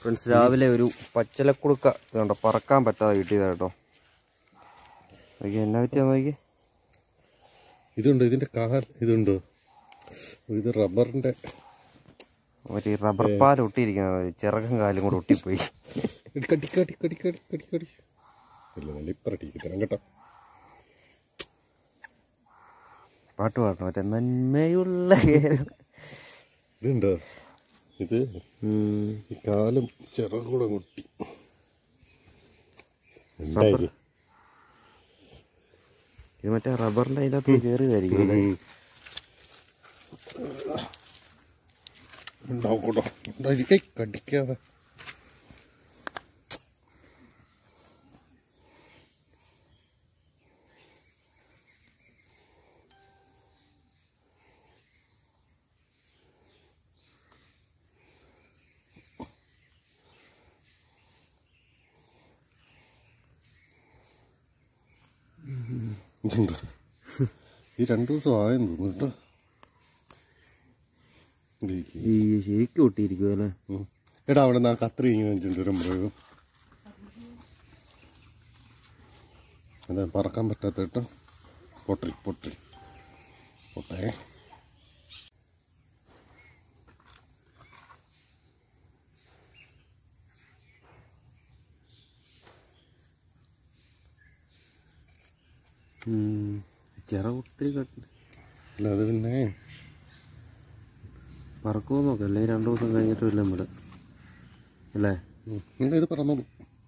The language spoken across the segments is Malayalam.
ഫ്രണ്ട്സ് രാവിലെ ഒരു പച്ചലക്കുടുക്ക ഇത് കണ്ടോ പറക്കാൻ പറ്റാതെ കിട്ടിയതാ കേട്ടോ നോക്കി എന്നാ പറ്റിയാ നോക്കി ഇതുണ്ട് ഇതിന്റെ കാൽ ഇതുണ്ട് ഇത് റബ്ബറിന്റെ മറ്റേ ഈ റബ്ബർ പാൽ ഒട്ടിയിരിക്കുന്നത് ചിറകും കാലും കൂടെ ഒട്ടിപ്പോയി ഇടി കടി കടി കടി കടി കടി കടി ഇല്ല നല്ല ഇപ്പറട്ടിക്ക് തരാം കേട്ടോ പാട്ട് പാടണം മറ്റേ നന്മയുള്ള കേരം. ഇതുണ്ട് ഇത് ഉം. ഈ കാലും ചിറകും കൂടെ കൊട്ടി ഉണ്ടായി ഇത് മറ്റേ റബ്ബറിന്റെ അതിനകത്ത് കയറിയതായിരിക്കും അല്ലേ? ഉണ്ടാവും കൂട്ടോ ഉണ്ടായിരിക്കേ കടിക്കാതെ ഇതുണ്ട് ഈ രണ്ടു ദിവസം ആയെന്ന് തോന്നുന്നു കേട്ടോ ഇരിക്ക്. ഈ ശരിക്കും ഒട്ടിയിരിക്കും അല്ലേ ഉം. എടാ അവിടെ നിന്ന് ആ കത്രി ഇങ്ങനെ വെച്ചിട്ടുണ്ട് മൃഗം അതെ പറക്കാൻ പറ്റാത്ത കേട്ടോ പൊട്ടൽ പൊട്ടൽ പൊട്ടേ ഉം. ചിറ ഒത്തിരി കട്ടി അല്ല അത് പിന്നെ പറക്കുമോ നോക്കാം അല്ലെങ്കിൽ രണ്ടു ദിവസം കഴിഞ്ഞിട്ടും ഇല്ല നമ്മുടെ അല്ലേ ഉം. നിങ്ങൾ ഇത് പറഞ്ഞോളൂ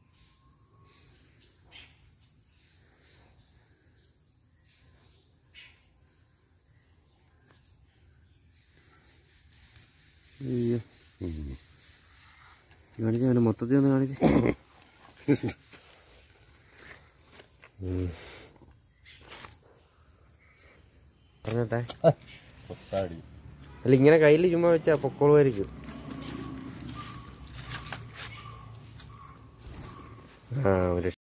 അയ്യോ കാണിച്ച് അവനെ മൊത്തത്തിൽ ഒന്ന് കാണിച്ച് പറഞ്ഞട്ടെ കൊത്താടി അല്ല ഇങ്ങനെ കയ്യിൽ ചുമ്മാ വെച്ചാ പൊക്കോളുമായിരിക്കും ആ ഒരു